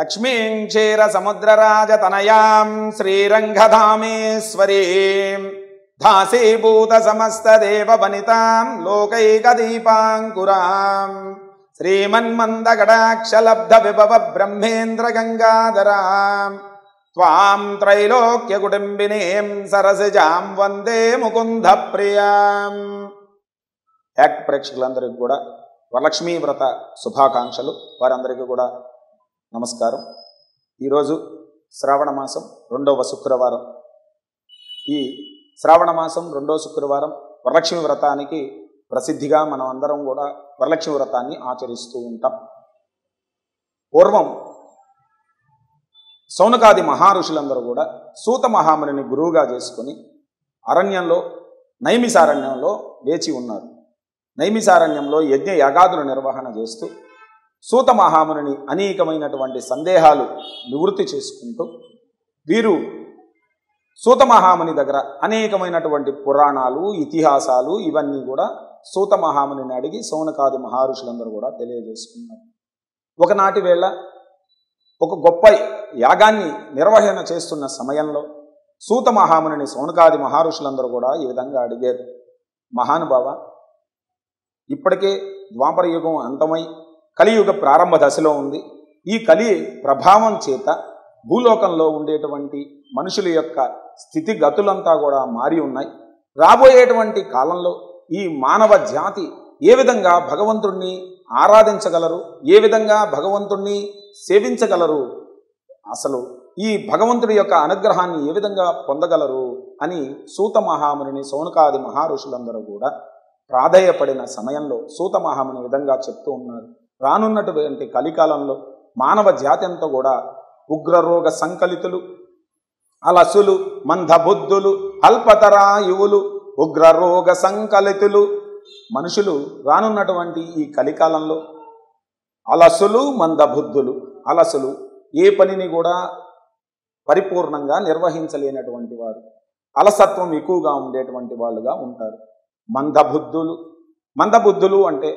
లక్ష్మీం క్షీర సముద్రరాజతనయాం శ్రీరంగధామేశ్వరీం ధాసీభూత సమస్తదేవ వనితాం లోకైకదీపాంకురాం శ్రీమన్మందగడాక్షలబ్ధ విభవ బ్రహ్మేంద్ర గంగాధరాం త్వాం త్రైలోక్య కుటుంబినీం సరసిజాం వందే ముకుంద ప్రియాం యాక్ట్ ప్రేక్షకులందరికీ కూడా వరలక్ష్మీ వ్రత శుభాకాంక్షలు వారందరికీ కూడా నమస్కారం ఈరోజు శ్రావణ మాసం రెండవ శుక్రవారం ఈ శ్రావణ మాసం రెండో శుక్రవారం వరలక్ష్మి వ్రతానికి ప్రసిద్ధిగా మనం అందరం కూడా వరలక్ష్మి వ్రతాన్ని ఆచరిస్తూ ఉంటాం పూర్వం సౌనకాది మహారుషులందరూ కూడా సూత మహామునిని గురువుగా చేసుకొని అరణ్యంలో నైమిసారణ్యంలో వేచి ఉన్నారు నైమిసారణ్యంలో యజ్ఞ యాగాదుల నిర్వహణ చేస్తూ సూత మహామునిని అనేకమైనటువంటి సందేహాలు నివృత్తి చేసుకుంటూ వీరు సూత మహాముని దగ్గర అనేకమైనటువంటి పురాణాలు ఇతిహాసాలు ఇవన్నీ కూడా సూత మహామునిని అడిగి సౌనకాది మహర్షులందరూ కూడా తెలియజేసుకున్నారు ఒకనాటి వేళ ఒక గొప్ప యాగాన్ని నిర్వహణ చేస్తున్న సమయంలో సూత మహామునిని సౌనకాది మహర్షులందరూ కూడా ఈ విధంగా అడిగారు మహానుభావ ఇప్పటికే ద్వాపర యుగం అంతమై కలియుగ ప్రారంభ దశలో ఉంది ఈ కలి ప్రభావం చేత భూలోకంలో ఉండేటువంటి మనుషుల యొక్క స్థితిగతులంతా కూడా మారి ఉన్నాయి రాబోయేటువంటి కాలంలో ఈ మానవ జాతి ఏ విధంగా భగవంతుణ్ణి ఆరాధించగలరు ఏ విధంగా భగవంతుణ్ణి సేవించగలరు అసలు ఈ భగవంతుడి యొక్క అనుగ్రహాన్ని ఏ విధంగా పొందగలరు అని సూత మహామునిని సౌనకాది మహారుషులందరూ కూడా ప్రాధేయపడిన సమయంలో సూత మహాముని విధంగా చెప్తూ ఉన్నారు రానున్నటువంటి కలికాలంలో మానవ జాతి అంతా కూడా ఉగ్రరోగ సంకలితులు అలసులు మందబుద్ధులు అల్పతరాయువులు ఉగ్రరోగ సంకలితులు మనుషులు రానున్నటువంటి ఈ కలికాలంలో అలసులు మందబుద్ధులు అలసులు ఏ పనిని కూడా పరిపూర్ణంగా నిర్వహించలేనటువంటి వారు అలసత్వం ఎక్కువగా ఉండేటువంటి వాళ్ళుగా ఉంటారు మందబుద్ధులు మందబుద్ధులు అంటే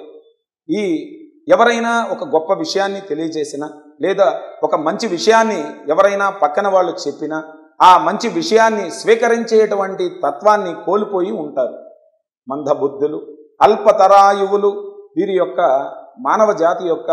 ఈ ఎవరైనా ఒక గొప్ప విషయాన్ని తెలియజేసినా లేదా ఒక మంచి విషయాన్ని ఎవరైనా పక్కన వాళ్ళు చెప్పినా ఆ మంచి విషయాన్ని స్వీకరించేటువంటి తత్వాన్ని కోల్పోయి ఉంటారు మందబుద్ధులు అల్పతరాయువులు వీరి యొక్క మానవ జాతి యొక్క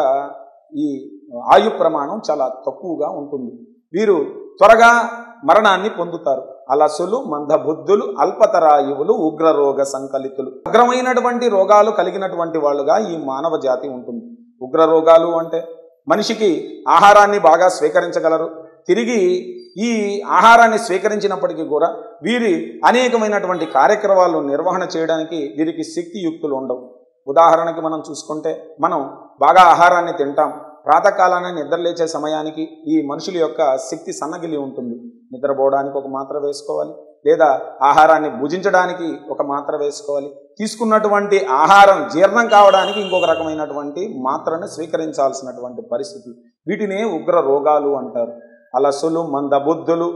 ఈ ఆయు ప్రమాణం చాలా తక్కువగా ఉంటుంది వీరు త్వరగా మరణాన్ని పొందుతారు అలసులు మందబుద్ధులు అల్పతరాయువులు ఉగ్రరోగ సంకలితులు ఉగ్రమైనటువంటి రోగాలు కలిగినటువంటి వాళ్ళుగా ఈ మానవ జాతి ఉంటుంది ఉగ్ర రోగాలు అంటే మనిషికి ఆహారాన్ని బాగా స్వీకరించగలరు తిరిగి ఈ ఆహారాన్ని స్వీకరించినప్పటికీ కూడా వీరి అనేకమైనటువంటి కార్యక్రమాలు నిర్వహణ చేయడానికి వీరికి శక్తియుక్తులు ఉండవు ఉదాహరణకి మనం చూసుకుంటే మనం బాగా ఆహారాన్ని తింటాం ప్రాతకాలాన్ని నిద్రలేచే సమయానికి ఈ మనుషుల యొక్క శక్తి సన్నగిలి ఉంటుంది నిద్రపోవడానికి ఒక మాత్ర వేసుకోవాలి లేదా ఆహారాన్ని భుజించడానికి ఒక మాత్ర వేసుకోవాలి తీసుకున్నటువంటి ఆహారం జీర్ణం కావడానికి ఇంకొక రకమైనటువంటి మాత్రను స్వీకరించాల్సినటువంటి పరిస్థితి వీటినే ఉగ్ర రోగాలు అంటారు అలసులు మందబుద్ధులు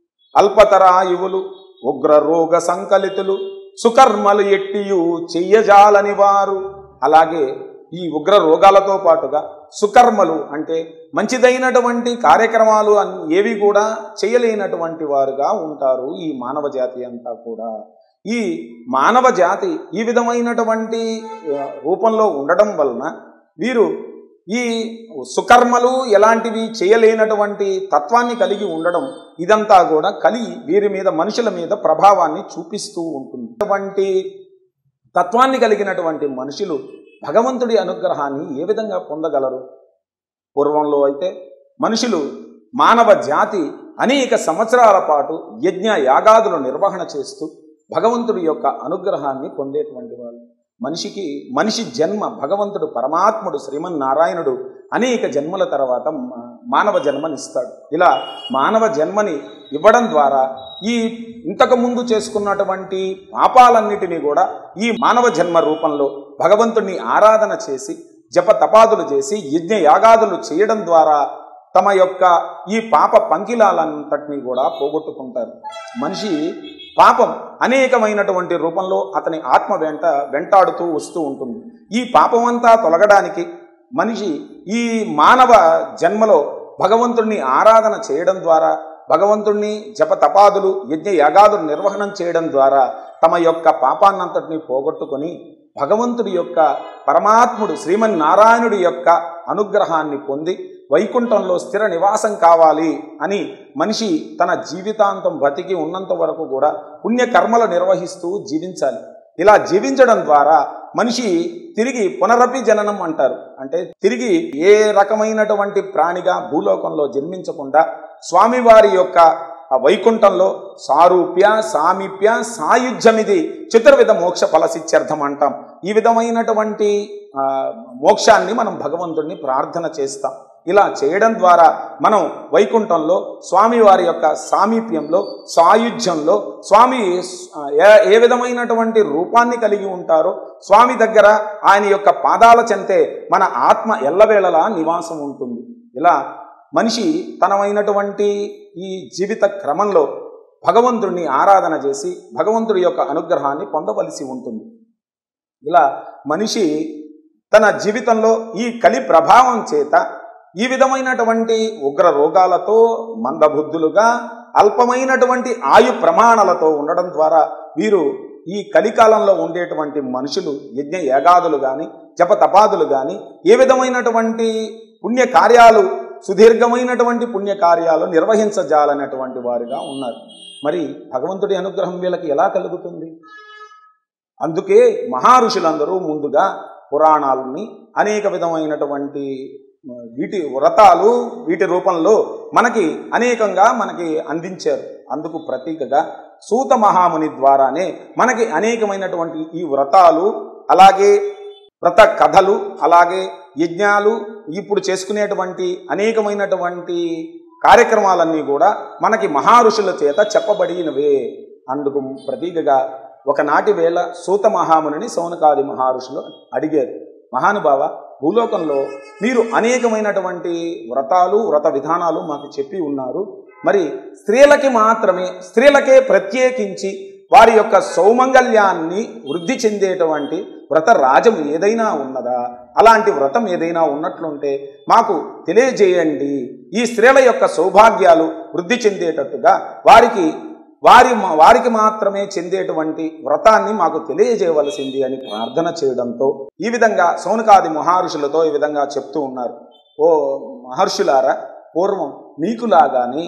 అల్పతరాయువులు ఉగ్ర రోగ సంకలితులు సుకర్మలు ఎట్టియు చెయ్యజాలని వారు అలాగే ఈ ఉగ్ర రోగాలతో పాటుగా సుకర్మలు అంటే మంచిదైనటువంటి కార్యక్రమాలు అన్- ఏవి కూడా చేయలేనటువంటి వారుగా ఉంటారు ఈ మానవ జాతి అంతా కూడా ఈ మానవ జాతి ఈ విధమైనటువంటి ఆ, రూపంలో ఉండడం వలన వీరు ఈ సుకర్మలు ఎలాంటివి చేయలేనటువంటి తత్వాన్ని కలిగి ఉండడం ఇదంతా కూడా కలి వీరి మీద మనుషుల మీద ప్రభావాన్ని చూపిస్తూ ఉంటుంది అటువంటి తత్వాన్ని కలిగినటువంటి మనుషులు భగవంతుడి అనుగ్రహాన్ని ఏ విధంగా పొందగలరు పూర్వంలో అయితే మనుషులు మానవ జాతి అనేక సంవత్సరాల పాటు యజ్ఞ యాగాదుల నిర్వహణ చేస్తూ భగవంతుడి యొక్క అనుగ్రహాన్ని పొందేటువంటి వాళ్ళు మనిషికి మనిషి జన్మ భగవంతుడు పరమాత్ముడు శ్రీమన్నారాయణుడు అనేక జన్మల తర్వాత మా- మానవ జన్మనిస్తాడు ఇలా మానవ జన్మని ఇవ్వడం ద్వారా ఈ ఇంతకు ముందు చేసుకున్నటువంటి పాపాలన్నిటినీ కూడా ఈ మానవ జన్మ రూపంలో భగవంతుణ్ణి ఆరాధన చేసి జప తపాదులు చేసి యజ్ఞ యాగాదులు చేయడం ద్వారా తమ యొక్క ఈ పాప పంకిలాలంతటినీ కూడా పోగొట్టుకుంటారు మనిషి పాపం అనేకమైనటువంటి రూపంలో అతని ఆత్మ వెంట వెంటాడుతూ వస్తూ ఉంటుంది ఈ పాపమంతా తొలగడానికి మనిషి ఈ మానవ జన్మలో భగవంతుణ్ణి ఆరాధన చేయడం ద్వారా భగవంతుణ్ణి జప తపాదులు యజ్ఞ యాగాదులు నిర్వహణం చేయడం ద్వారా తమ యొక్క పాపాన్నంతటిని పోగొట్టుకొని భగవంతుడి యొక్క పరమాత్ముడు శ్రీమన్నారాయణుడి యొక్క అనుగ్రహాన్ని పొంది వైకుంఠంలో స్థిర నివాసం కావాలి అని మనిషి తన జీవితాంతం బ్రతికి ఉన్నంత వరకు కూడా పుణ్యకర్మలు నిర్వహిస్తూ జీవించాలి ఇలా జీవించడం ద్వారా మనిషి తిరిగి పునరపి జననం అంటారు అంటే తిరిగి ఏ రకమైనటువంటి ప్రాణిగా భూలోకంలో జన్మించకుండా స్వామివారి యొక్క ఆ వైకుంఠంలో సారూప్య సామీప్య సాయుధ్యమిది చతుర్విధ మోక్ష ఫలసిత్యర్థం అంటాం ఈ విధమైనటువంటి ఆ, మోక్షాన్ని మనం భగవంతుడిని ప్రార్థన చేస్తాం ఇలా చేయడం ద్వారా మనం వైకుంఠంలో స్వామివారి యొక్క సామీప్యంలో సాయుధ్యంలో స్వామి ఆ, ఏ ఏ విధమైనటువంటి రూపాన్ని కలిగి ఉంటారో స్వామి దగ్గర ఆయన యొక్క పాదాల చెంతే మన ఆత్మ ఎల్లవేళలా నివాసం ఉంటుంది ఇలా మనిషి తనమైనటువంటి ఈ జీవిత క్రమంలో భగవంతుడిని ఆరాధన చేసి భగవంతుడి యొక్క అనుగ్రహాన్ని పొందవలసి ఉంటుంది ఇలా మనిషి తన జీవితంలో ఈ కలి ప్రభావం చేత ఈ విధమైనటువంటి ఉగ్ర రోగాలతో మందబుద్ధులుగా అల్పమైనటువంటి ఆయు ప్రమాణాలతో ఉండడం ద్వారా వీరు ఈ కలికాలంలో ఉండేటువంటి మనుషులు యజ్ఞ యాగాదులు కానీ జప తపాదులు కానీ ఏ విధమైనటువంటి పుణ్య కార్యాలు సుదీర్ఘమైనటువంటి పుణ్య కార్యాలు నిర్వహించజాలనేటువంటి వారుగా ఉన్నారు మరి భగవంతుడి అనుగ్రహం వీళ్ళకి ఎలా కలుగుతుంది అందుకే మహారుషులందరూ ముందుగా పురాణాలని అనేక విధమైనటువంటి ఆ, వీటి వ్రతాలు వీటి రూపంలో మనకి అనేకంగా మనకి అందించారు అందుకు ప్రతీకగా సూత మహాముని ద్వారానే మనకి అనేకమైనటువంటి ఈ వ్రతాలు అలాగే వ్రత కథలు అలాగే యజ్ఞాలు ఇప్పుడు చేసుకునేటువంటి అనేకమైనటువంటి కార్యక్రమాలన్నీ కూడా మనకి మహారుషుల చేత చెప్పబడినవే అందుకు ప్రతీకగా ఒకనాటి వేళ సూత మహామునిని సౌనకాది మహర్షులు అడిగారు మహానుభావ భూలోకంలో మీరు అనేకమైనటువంటి వ్రతాలు వ్రత విధానాలు మాకు చెప్పి ఉన్నారు మరి స్త్రీలకి మాత్రమే స్త్రీలకే ప్రత్యేకించి వారి యొక్క సౌమంగల్యాన్ని వృద్ధి చెందేటువంటి వ్రత రాజం ఏదైనా ఉన్నదా అలాంటి వ్రతం ఏదైనా ఉన్నట్లుంటే మాకు తెలియజేయండి ఈ స్త్రీల యొక్క సౌభాగ్యాలు వృద్ధి చెందేటట్టుగా వారికి వారి వారికి మాత్రమే చెందేటువంటి వ్రతాన్ని మాకు తెలియజేయవలసింది అని ప్రార్థన చేయడంతో ఈ విధంగా సౌనకాది మహర్షులతో ఈ విధంగా చెప్తూ ఉన్నారు ఓ మహర్షులారా పూర్వం మీకులాగానే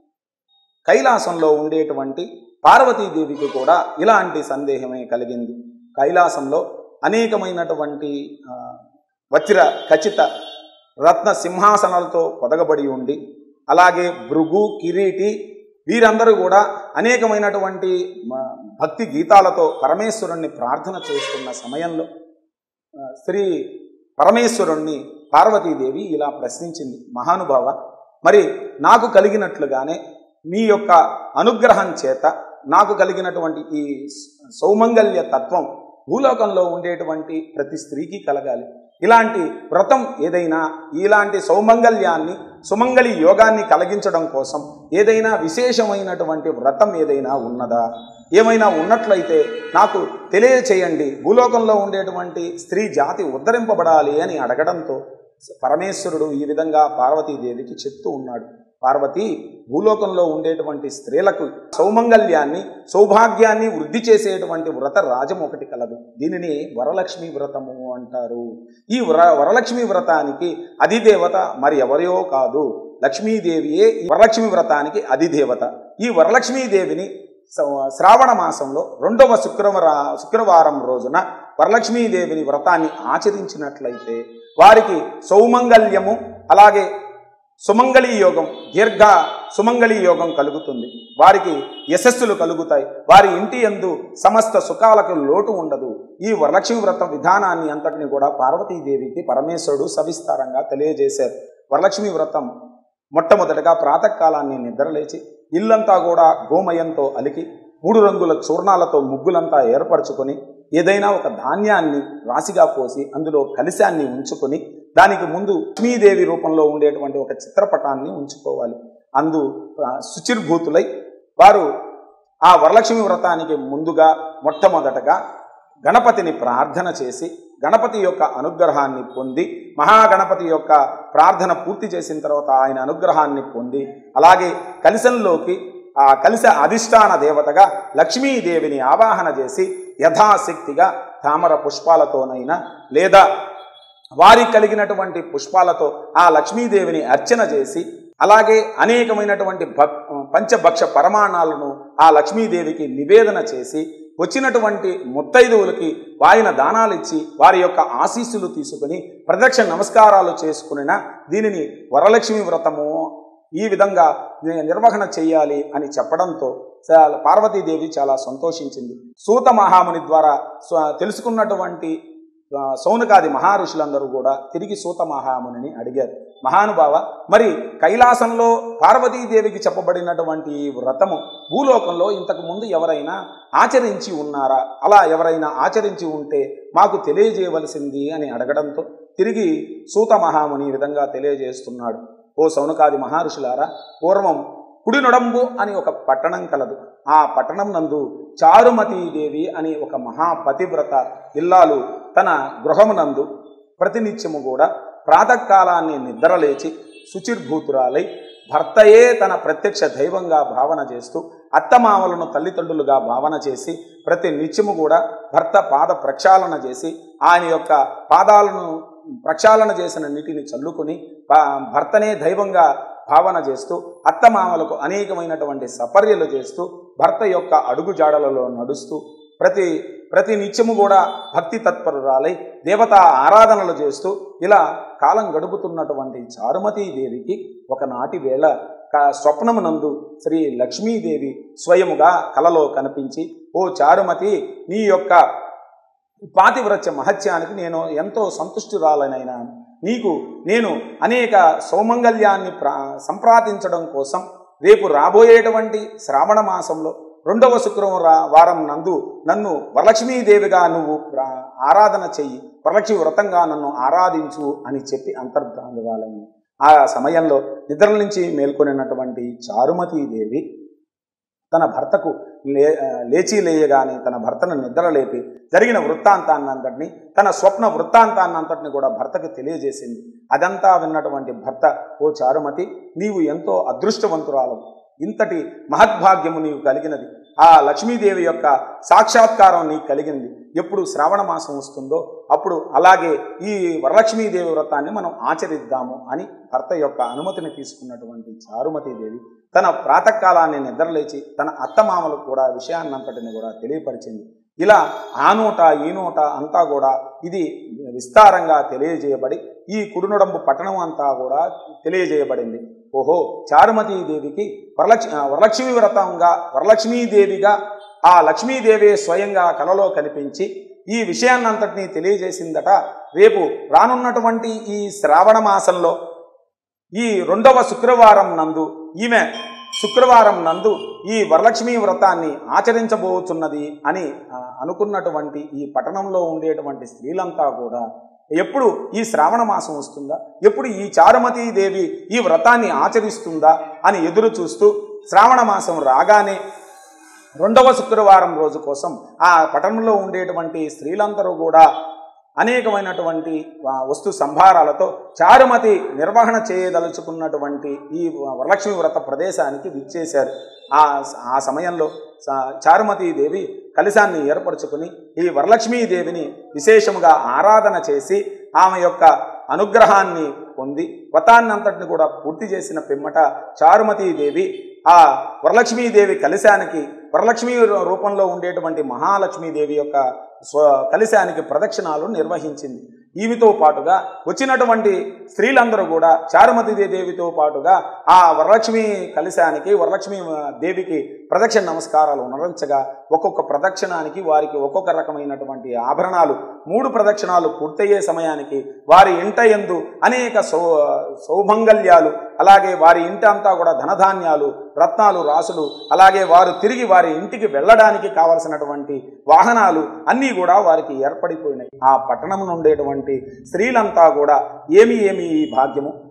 కైలాసంలో ఉండేటువంటి పార్వతీదేవికి కూడా ఇలాంటి సందేహమే కలిగింది కైలాసంలో అనేకమైనటువంటి ఆ, వజ్ర ఖచ్చిత రత్న సింహాసనాలతో పొదగబడి ఉండి అలాగే భృగు కిరీటి వీరందరూ కూడా అనేకమైనటువంటి మ, భక్తి గీతాలతో పరమేశ్వరుణ్ణి ప్రార్థన చేస్తున్న సమయంలో ఆ, శ్రీ పరమేశ్వరుణ్ణి పార్వతీదేవి ఇలా ప్రశ్నించింది మహానుభావ మరి నాకు కలిగినట్లుగానే మీ యొక్క అనుగ్రహం చేత నాకు కలిగినటువంటి ఈ సౌమంగల్య తత్వం భూలోకంలో ఉండేటువంటి ప్రతి స్త్రీకి కలగాలి ఇలాంటి వ్రతం ఏదైనా ఇలాంటి సౌమంగల్యాన్ని సుమంగళి యోగాన్ని కలిగించడం కోసం ఏదైనా విశేషమైనటువంటి వ్రతం ఏదైనా ఉన్నదా ఏమైనా ఉన్నట్లయితే నాకు తెలియచేయండి భూలోకంలో ఉండేటువంటి స్త్రీ జాతి ఉద్ధరింపబడాలి అని అడగడంతో పరమేశ్వరుడు ఈ విధంగా పార్వతీదేవికి చెప్తూ ఉన్నాడు పార్వతి భూలోకంలో ఉండేటువంటి స్త్రీలకు సౌమంగల్యాన్ని సౌభాగ్యాన్ని వృద్ధి చేసేటువంటి వ్రత రాజం ఒకటి కలదు దీనిని వరలక్ష్మి వ్రతము అంటారు ఈ వ్ర వరలక్ష్మి వ్రతానికి అధిదేవత మరి ఎవరో కాదు లక్ష్మీదేవియే ఈ వరలక్ష్మి వ్రతానికి అధిదేవత ఈ వరలక్ష్మీదేవిని శ్ర- శ్రావణ మాసంలో రెండవ శుక్రవార శుక్రవారం రోజున వరలక్ష్మీదేవిని వ్రతాన్ని ఆచరించినట్లయితే వారికి సౌమంగల్యము అలాగే సుమంగళి యోగం దీర్ఘ సుమంగళి యోగం కలుగుతుంది వారికి యశస్సులు కలుగుతాయి వారి ఇంటి యందు సమస్త సుఖాలకు లోటు ఉండదు ఈ వరలక్ష్మి వ్రత విధానాన్ని అంతటిని కూడా పార్వతీదేవికి పరమేశ్వరుడు సవిస్తారంగా తెలియజేశారు వరలక్ష్మి వ్రతం మొట్టమొదటగా ప్రాతకాలాన్ని నిద్రలేచి ఇల్లంతా కూడా గోమయంతో అలికి మూడు రంగుల చూర్ణాలతో ముగ్గులంతా ఏర్పరచుకొని ఏదైనా ఒక ధాన్యాన్ని రాశిగా పోసి అందులో కలిశాన్ని ఉంచుకొని దానికి ముందు లక్ష్మీదేవి రూపంలో ఉండేటువంటి ఒక చిత్రపటాన్ని ఉంచుకోవాలి అందు ఆ, శుచిర్భూతులై వారు ఆ వరలక్ష్మి వ్రతానికి ముందుగా మొట్టమొదటగా గణపతిని ప్రార్థన చేసి గణపతి యొక్క అనుగ్రహాన్ని పొంది మహాగణపతి యొక్క ప్రార్థన పూర్తి చేసిన తర్వాత ఆయన అనుగ్రహాన్ని పొంది అలాగే కలిసంలోకి ఆ కలిస అధిష్టాన దేవతగా లక్ష్మీదేవిని ఆవాహన చేసి యథాశక్తిగా తామర పుష్పాలతోనైనా లేదా వారికి కలిగినటువంటి పుష్పాలతో ఆ లక్ష్మీదేవిని అర్చన చేసి అలాగే అనేకమైనటువంటి భక్ పంచభక్ష పరమాణాలను ఆ లక్ష్మీదేవికి నివేదన చేసి వచ్చినటువంటి ముత్తైదువులకి వాయిన దానాలు ఇచ్చి వారి యొక్క ఆశీస్సులు తీసుకుని ప్రదక్షిణ నమస్కారాలు చేసుకునిన దీనిని వరలక్ష్మి వ్రతము ఈ విధంగా ని- నిర్వహణ చేయాలి అని చెప్పడంతో చాలా పార్వతీదేవి చాలా సంతోషించింది సూత మహాముని ద్వారా స్వ- తెలుసుకున్నటువంటి ఆ, సౌనకాది మహర్షులందరూ కూడా తిరిగి సూత మహామునిని అడిగారు మహానుభావ మరి కైలాసంలో పార్వతీదేవికి చెప్పబడినటువంటి ఈ వ్రతము భూలోకంలో ఇంతకు ముందు ఎవరైనా ఆచరించి ఉన్నారా అలా ఎవరైనా ఆచరించి ఉంటే మాకు తెలియజేయవలసింది అని అడగడంతో తిరిగి సూత మహాముని ఈ విధంగా తెలియజేస్తున్నాడు ఓ సౌనకాది మహర్షులారా పూర్వం కుడినొడంబు అని ఒక పట్టణం కలదు ఆ పట్టణం నందు చారుమతీదేవి అని ఒక మహాపతివ్రత ఇల్లాలు తన గృహమునందు ప్రతినిత్యము కూడా ప్రాతకాలాన్ని నిద్రలేచి శుచిర్భూతురాలై భర్తయే తన ప్రత్యక్ష దైవంగా భావన చేస్తూ అత్తమామలను తల్లిదండ్రులుగా భావన చేసి ప్రతి నిత్యము కూడా భర్త పాద ప్రక్షాళన చేసి ఆయన యొక్క పాదాలను ప్రక్షాళన చేసిన నీటిని చల్లుకుని భ- భర్తనే దైవంగా భావన చేస్తూ అత్తమామలకు అనేకమైనటువంటి సపర్యలు చేస్తూ భర్త యొక్క అడుగుజాడలలో నడుస్తూ ప్రతి ప్రతి నిత్యము కూడా భక్తి తత్పరురాలై దేవతా ఆరాధనలు చేస్తూ ఇలా కాలం గడుపుతున్నటువంటి చారుమతీదేవికి ఒకనాటి వేళ క- స్వప్నమునందు శ్రీ లక్ష్మీదేవి స్వయముగా కలలో కనిపించి ఓ చారుమతి నీ యొక్క పాతివ్రత్య మహత్యానికి నేను ఎంతో సంతుష్టురాలనైనా నీకు నేను అనేక సౌమంగళ్యాన్ని ప్రా సంప్రార్థించడం కోసం రేపు రాబోయేటువంటి శ్రావణ మాసంలో రెండవ శుక్రవారం రా- వారం నందు నన్ను వరలక్ష్మీదేవిగా నువ్వు ప్రా- ఆరాధన చెయ్యి వరలక్ష్మి వ్రతంగా నన్ను ఆరాధించు అని చెప్పి అంతర్ధానురాలైంది ఆ సమయంలో నిద్ర నుంచి మేల్కొనినటువంటి చారుమతీదేవి తన భర్తకు లే లేచి లేయగానే తన భర్తను నిద్రలేపి జరిగిన వృత్తాంతాన్ని అంతటిని తన స్వప్న వృత్తాంతాన్ని అంతటిని కూడా భర్తకు తెలియజేసింది అదంతా విన్నటువంటి భర్త ఓ చారుమతి నీవు ఎంతో అదృష్టవంతురాలు ఇంతటి మహద్భాగ్యము నీవు కలిగినది ఆ లక్ష్మీదేవి యొక్క సాక్షాత్కారం నీకు కలిగింది ఎప్పుడు శ్రావణ మాసం వస్తుందో అప్పుడు అలాగే ఈ వరలక్ష్మీదేవి వ్రతాన్ని మనం ఆచరిద్దాము అని భర్త యొక్క అనుమతిని తీసుకున్నటువంటి చారుమతీదేవి తన ప్రాతకాలాన్ని నిద్రలేచి తన అత్తమామలకు కూడా విషయాన్నంతటిని కూడా తెలియపరిచింది ఇలా ఆ నోట ఈ నోట అంతా కూడా ఇది విస్తారంగా తెలియజేయబడి ఈ కుడునొడంబు పట్టణం అంతా కూడా తెలియజేయబడింది ఓహో చారుమతీదేవికి వరలక్ష్మి వరలక్ష్మి వ్రతంగా వరలక్ష్మీదేవిగా ఆ లక్ష్మీదేవి స్వయంగా కలలో కనిపించి ఈ విషయాన్నంతటినీ తెలియజేసిందట రేపు రానున్నటువంటి ఈ శ్రావణ మాసంలో ఈ రెండవ శుక్రవారం నందు ఈమె శుక్రవారం నందు ఈ వరలక్ష్మి వ్రతాన్ని ఆచరించబోతున్నది అని ఆ, అనుకున్నటువంటి ఈ పట్టణంలో ఉండేటువంటి స్త్రీలంతా కూడా ఎప్పుడు ఈ శ్రావణ మాసం వస్తుందా ఎప్పుడు ఈ చారుమతీ దేవి ఈ వ్రతాన్ని ఆచరిస్తుందా అని ఎదురు చూస్తూ శ్రావణ మాసం రాగానే రెండవ శుక్రవారం రోజు కోసం ఆ పట్టణంలో ఉండేటువంటి స్త్రీలందరూ కూడా అనేకమైనటువంటి ఆ, వస్తు సంభారాలతో చారుమతి నిర్వహణ చేయదలుచుకున్నటువంటి ఈ వరలక్ష్మి వ్రత ప్రదేశానికి విచ్చేశారు ఆ ఆ సమయంలో చా- చారుమతీదేవి కలశాన్ని ఏర్పరచుకుని ఈ వరలక్ష్మీదేవిని విశేషముగా ఆరాధన చేసి ఆమె యొక్క అనుగ్రహాన్ని పొంది వ్రతాన్నంతటిని కూడా పూర్తి చేసిన పిమ్మట చారుమతీదేవి ఆ వరలక్ష్మీదేవి కలశానికి వరలక్ష్మి రూపంలో ఉండేటువంటి మహాలక్ష్మీదేవి యొక్క స్వ కలశానికి ప్రదక్షిణాలు నిర్వహించింది ఈమెతో పాటుగా వచ్చినటువంటి స్త్రీలందరూ కూడా చారుమతి దేవితో పాటుగా ఆ వరలక్ష్మి కలశానికి వరలక్ష్మి దేవికి ప్రదక్షిణ నమస్కారాలు నిర్వహించగా ఒక్కొక్క ప్రదక్షిణానికి వారికి ఒక్కొక్క రకమైనటువంటి ఆభరణాలు మూడు ప్రదక్షిణాలు పూర్తయ్యే సమయానికి వారి ఇంట ఎందు అనేక సౌ సౌమంగల్యాలు అలాగే వారి ఇంట అంతా కూడా ధనధాన్యాలు రత్నాలు రాసులు అలాగే వారు తిరిగి వారి ఇంటికి వెళ్ళడానికి కావలసినటువంటి వాహనాలు అన్నీ కూడా వారికి ఏర్పడిపోయినాయి ఆ పట్టణం ఉండేటువంటి స్త్రీలంతా కూడా ఏమి ఏమి ఈ భాగ్యము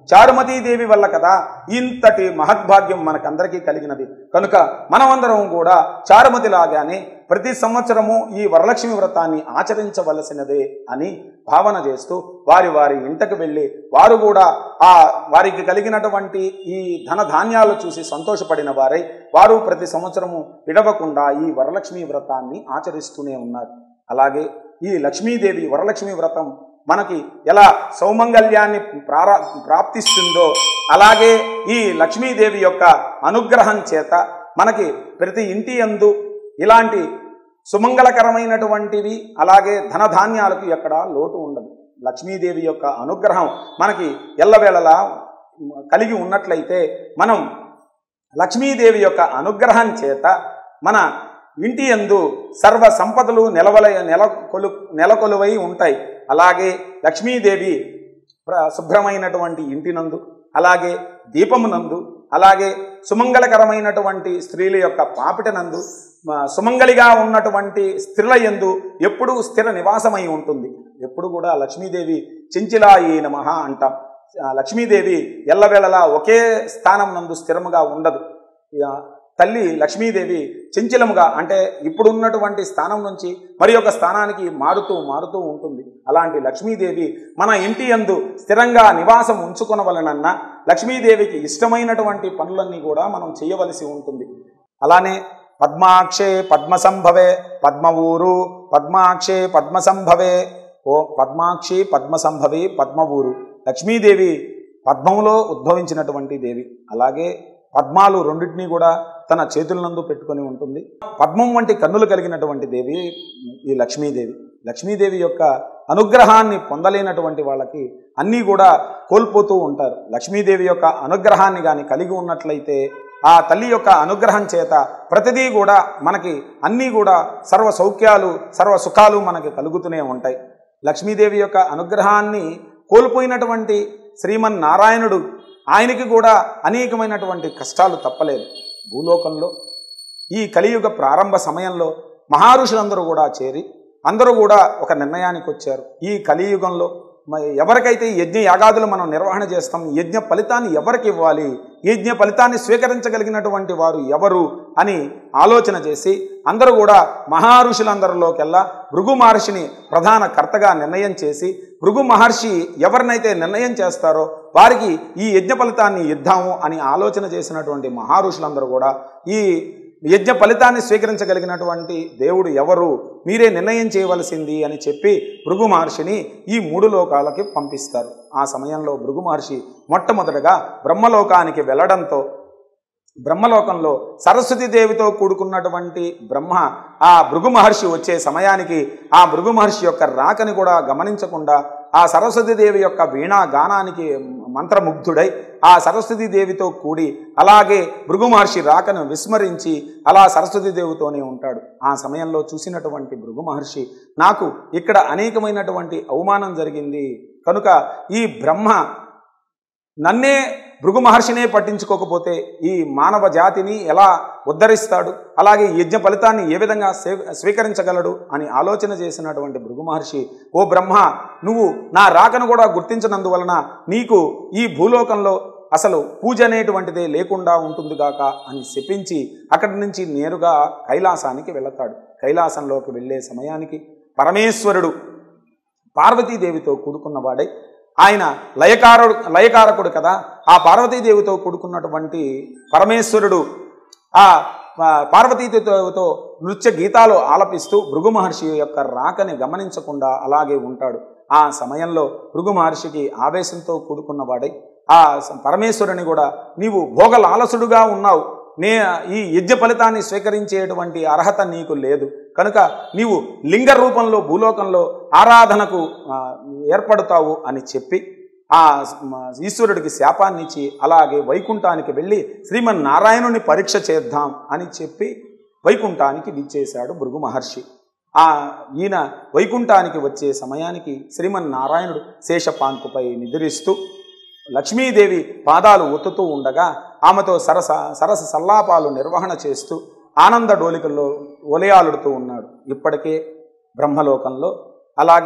చారుమతీదేవి వల్ల కదా ఇంతటి మహద్భాగ్యం మనకందరికీ కలిగినది కనుక మనమందరం కూడా చారుమతి లాగానే ప్రతి సంవత్సరము ఈ వరలక్ష్మి వ్రతాన్ని ఆచరించవలసినదే అని భావన చేస్తూ వారి వారి ఇంటకు వెళ్ళి వారు కూడా ఆ వారికి కలిగినటువంటి ఈ ధన ధాన్యాలు చూసి సంతోషపడిన వారై వారు ప్రతి సంవత్సరము విడవకుండా ఈ వరలక్ష్మి వ్రతాన్ని ఆచరిస్తూనే ఉన్నారు అలాగే ఈ లక్ష్మీదేవి వరలక్ష్మి వ్రతం మనకి ఎలా సౌమంగళ్యాన్ని ప్రారా ప్రాప్తిస్తుందో అలాగే ఈ లక్ష్మీదేవి యొక్క అనుగ్రహం చేత మనకి ప్రతి ఇంటి యందు ఇలాంటి సుమంగళకరమైనటువంటివి అలాగే ధనధాన్యాలకు ఎక్కడ లోటు ఉండదు లక్ష్మీదేవి యొక్క అనుగ్రహం మనకి ఎల్లవేళలా కలిగి ఉన్నట్లయితే మనం లక్ష్మీదేవి యొక్క అనుగ్రహం చేత మన ఇంటి యందు సర్వ సంపదలు నిలవల నెలకొలు నెలకొలువై ఉంటాయి అలాగే లక్ష్మీదేవి ప్ర- శుభ్రమైనటువంటి ఇంటినందు అలాగే దీపమునందు అలాగే సుమంగళకరమైనటువంటి స్త్రీల యొక్క పాపిటనందు మ, సుమంగళిగా ఉన్నటువంటి స్త్రీల యందు ఎప్పుడూ స్థిర నివాసమై ఉంటుంది ఎప్పుడు కూడా లక్ష్మీదేవి చెంచిలాయి నమః అంటాం ఆ లక్ష్మీదేవి ఎల్లవేళలా ఒకే స్థానం నందు స్థిరముగా ఉండదు ఇక తల్లి లక్ష్మీదేవి చెంచలముగా అంటే ఇప్పుడున్నటువంటి స్థానం నుంచి మరి ఒక స్థానానికి మారుతూ మారుతూ ఉంటుంది అలాంటి లక్ష్మీదేవి మన ఇంటి యందు స్థిరంగా నివాసం ఉంచుకొనవలనన్న లక్ష్మీదేవికి ఇష్టమైనటువంటి పనులన్నీ కూడా మనం చేయవలసి ఉంటుంది అలానే పద్మాక్షే పద్మసంభవే పద్మ ఊరు పద్మాక్షే పద్మసంభవే ఓ పద్మాక్షి పద్మసంభవి పద్మ ఊరు లక్ష్మీదేవి పద్మములో ఉద్భవించినటువంటి దేవి అలాగే పద్మాలు రెండింటినీ కూడా తన చేతులనందు పెట్టుకొని ఉంటుంది పద్మం వంటి కన్నులు కలిగినటువంటి దేవి ఈ లక్ష్మీదేవి లక్ష్మీదేవి యొక్క అనుగ్రహాన్ని పొందలేనటువంటి వాళ్ళకి అన్నీ కూడా కోల్పోతూ ఉంటారు లక్ష్మీదేవి యొక్క అనుగ్రహాన్ని కానీ కలిగి ఉన్నట్లయితే ఆ తల్లి యొక్క అనుగ్రహం చేత ప్రతిదీ కూడా మనకి అన్నీ కూడా సర్వ సౌఖ్యాలు సర్వ సుఖాలు మనకి కలుగుతూనే ఉంటాయి లక్ష్మీదేవి యొక్క అనుగ్రహాన్ని కోల్పోయినటువంటి శ్రీమన్నారాయణుడు ఆయనకి కూడా అనేకమైనటువంటి కష్టాలు తప్పలేదు భూలోకంలో ఈ కలియుగ ప్రారంభ సమయంలో మహారుషులందరూ కూడా చేరి అందరూ కూడా ఒక నిర్ణయానికి వచ్చారు ఈ కలియుగంలో మరి ఎవరికైతే ఈ యజ్ఞ యాగాదులు మనం నిర్వహణ చేస్తాం ఈ యజ్ఞ ఫలితాన్ని ఎవరికి ఇవ్వాలి ఈ యజ్ఞ ఫలితాన్ని స్వీకరించగలిగినటువంటి వారు ఎవరు అని ఆలోచన చేసి అందరూ కూడా మహారుషులందరిలోకెల్లా భృగు మహర్షిని ప్రధాన కర్తగా నిర్ణయం చేసి భృగు మహర్షి ఎవరినైతే నిర్ణయం చేస్తారో వారికి ఈ యజ్ఞ ఫలితాన్ని ఇద్దాము అని ఆలోచన చేసినటువంటి మహారుషులందరూ కూడా ఈ యజ్ఞ ఫలితాన్ని స్వీకరించగలిగినటువంటి దేవుడు ఎవరు మీరే నిర్ణయం చేయవలసింది అని చెప్పి భృగు మహర్షిని ఈ మూడు లోకాలకి పంపిస్తారు ఆ సమయంలో భృగు మహర్షి మొట్టమొదటగా బ్రహ్మలోకానికి వెళ్ళడంతో బ్రహ్మలోకంలో సరస్వతి దేవితో కూడుకున్నటువంటి బ్రహ్మ ఆ భృగు మహర్షి వచ్చే సమయానికి ఆ భృగు మహర్షి యొక్క రాకని కూడా గమనించకుండా ఆ సరస్వతి దేవి యొక్క వీణా గానానికి మంత్రముగ్ధుడై ఆ సరస్వతి దేవితో కూడి అలాగే భృగు మహర్షి రాకను విస్మరించి అలా సరస్వతి దేవితోనే ఉంటాడు ఆ సమయంలో చూసినటువంటి భృగు మహర్షి నాకు ఇక్కడ అనేకమైనటువంటి అవమానం జరిగింది కనుక ఈ బ్రహ్మ నన్నే భృగు మహర్షినే పట్టించుకోకపోతే ఈ మానవ జాతిని ఎలా ఉద్ధరిస్తాడు అలాగే ఈ యజ్ఞ ఫలితాన్ని ఏ విధంగా స్వీ- స్వీకరించగలడు అని ఆలోచన చేసినటువంటి భృగు మహర్షి ఓ బ్రహ్మ నువ్వు నా రాకను కూడా గుర్తించినందువలన నీకు ఈ భూలోకంలో అసలు పూజ అనేటువంటిదే లేకుండా ఉంటుందిగాక అని శపించి అక్కడి నుంచి నేరుగా కైలాసానికి వెళతాడు కైలాసంలోకి వెళ్ళే సమయానికి పరమేశ్వరుడు పార్వతీదేవితో కూడుకున్నవాడై ఆయన లయకారుడు లయకారకుడు కదా ఆ పార్వతీదేవితో కూడుకున్నటువంటి పరమేశ్వరుడు ఆ ఆ, పార్వతీదేవితో నృత్య గీతాలు ఆలపిస్తూ భృగు మహర్షి యొక్క రాకని గమనించకుండా అలాగే ఉంటాడు ఆ సమయంలో భృగు మహర్షికి ఆవేశంతో కూడుకున్నవాడై ఆ స- పరమేశ్వరుని కూడా నీవు భోగలాలసుడుగా ఉన్నావు నే ఈ యజ్ఞ ఫలితాన్ని స్వీకరించేటువంటి అర్హత నీకు లేదు కనుక నీవు లింగ రూపంలో భూలోకంలో ఆరాధనకు ఆ, ఏర్పడతావు అని చెప్పి ఆ మ- ఈశ్వరుడికి శాపాన్ని ఇచ్చి అలాగే వైకుంఠానికి వెళ్ళి శ్రీమన్నారాయణుని పరీక్ష చేద్దాం అని చెప్పి వైకుంఠానికి విచ్చేశాడు భృగు మహర్షి ఆ ఈయన వైకుంఠానికి వచ్చే సమయానికి శ్రీమన్నారాయణుడు శేషపాన్పుపై నిద్రిస్తూ లక్ష్మీదేవి పాదాలు ఒత్తుతూ ఉండగా ఆమెతో సరస సరస సల్లాపాలు నిర్వహణ చేస్తూ ఆనంద డోలికల్లో ఒలయాలుడుతూ ఉన్నాడు ఇప్పటికే బ్రహ్మలోకంలో అలాగే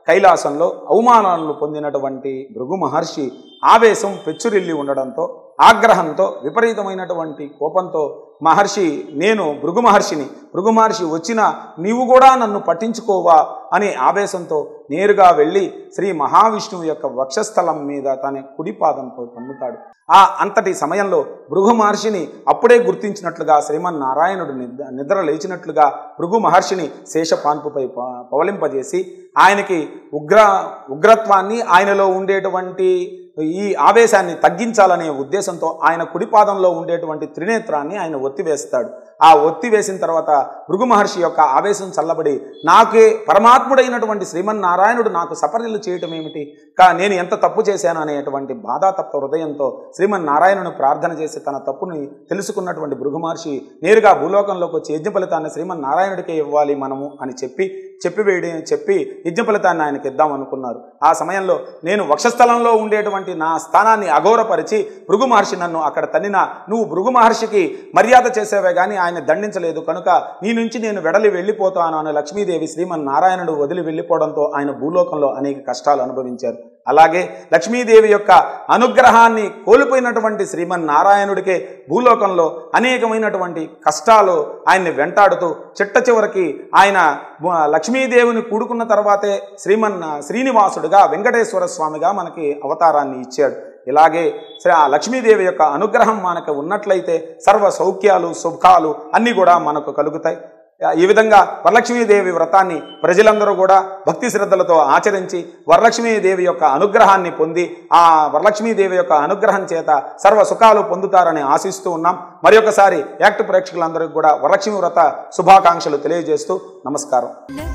కైలాసంలో అవమానాలను పొందినటువంటి భృగు మహర్షి ఆవేశం పెచ్చురిల్లి ఉండడంతో ఆగ్రహంతో విపరీతమైనటువంటి కోపంతో మహర్షి నేను భృగు మహర్షిని భృగు మహర్షి వచ్చినా నీవు కూడా నన్ను పట్టించుకోవా అనే ఆవేశంతో నేరుగా వెళ్ళి శ్రీ మహావిష్ణువు యొక్క వక్షస్థలం మీద తన కుడి పాదంతో తన్నుతాడు ఆ అంతటి సమయంలో భృగు మహర్షిని అప్పుడే గుర్తించినట్లుగా శ్రీమన్నారాయణుడు నిద్ర నిద్ర లేచినట్లుగా భృగు మహర్షిని శేషపాన్పుపై ప- పవలింపజేసి ఆయనకి ఉగ్ర ఉగ్రత్వాన్ని ఆయనలో ఉండేటువంటి ఈ ఆవేశాన్ని తగ్గించాలనే ఉద్దేశంతో ఆయన కుడిపాదంలో ఉండేటువంటి త్రినేత్రాన్ని ఆయన ఒత్తివేస్తాడు ఆ ఒత్తి వేసిన తర్వాత భృగు మహర్షి యొక్క ఆవేశం చల్లబడి నాకే పరమాత్ముడైనటువంటి శ్రీమన్నారాయణుడు నాకు సపర్యలు చేయటం ఏమిటి కా నేను ఎంత తప్పు చేశాను అనేటువంటి బాధాతప్త హృదయంతో శ్రీమన్నారాయణుని ప్రార్థన చేసి తన తప్పుని తెలుసుకున్నటువంటి భృగు మహర్షి నేరుగా భూలోకంలోకి వచ్చి యజ్ఞ ఫలితాన్ని శ్రీమన్నారాయణుడికే ఇవ్వాలి మనము అని చెప్పి చెప్పి వేడి చెప్పి యజ్ఞ ఫలితాన్ని ఆయనకి ఇద్దాం అనుకున్నారు ఆ సమయంలో నేను వక్షస్థలంలో ఉండేటువంటి నా స్థానాన్ని అఘోరపరిచి భృగు మహర్షి నన్ను అక్కడ తన్నిన నువ్వు భృగు మహర్షికి మర్యాద చేసేవే కానీ ఆయన దండించలేదు కనుక నీ నుంచి నేను వెడలి వెళ్ళిపోతాను అని లక్ష్మీదేవి శ్రీమన్నారాయణుడు వదిలి వెళ్ళిపోవడంతో ఆయన భూలోకంలో అనేక కష్టాలు అనుభవించారు అలాగే లక్ష్మీదేవి యొక్క అనుగ్రహాన్ని కోల్పోయినటువంటి శ్రీమన్నారాయణుడికే భూలోకంలో అనేకమైనటువంటి కష్టాలు ఆయన్ని వెంటాడుతూ చిట్ట చివరికి ఆయన మ- లక్ష్మీదేవిని కూడుకున్న తర్వాతే శ్రీమన్ శ్రీనివాసుడుగా వెంకటేశ్వర స్వామిగా మనకి అవతారాన్ని ఇచ్చాడు ఇలాగే శ్రీ ఆ లక్ష్మీదేవి యొక్క అనుగ్రహం మనకు ఉన్నట్లయితే సర్వ సౌఖ్యాలు సుఖాలు అన్నీ కూడా మనకు కలుగుతాయి ఈ విధంగా వరలక్ష్మీదేవి వ్రతాన్ని ప్రజలందరూ కూడా భక్తి శ్రద్ధలతో ఆచరించి వరలక్ష్మీదేవి యొక్క అనుగ్రహాన్ని పొంది ఆ వరలక్ష్మీదేవి యొక్క అనుగ్రహం చేత సర్వ సుఖాలు పొందుతారని ఆశిస్తూ ఉన్నాం మరి ఒకసారి యాక్ట్ ప్రేక్షకులందరికీ కూడా వరలక్ష్మి వ్రత శుభాకాంక్షలు తెలియజేస్తూ నమస్కారం La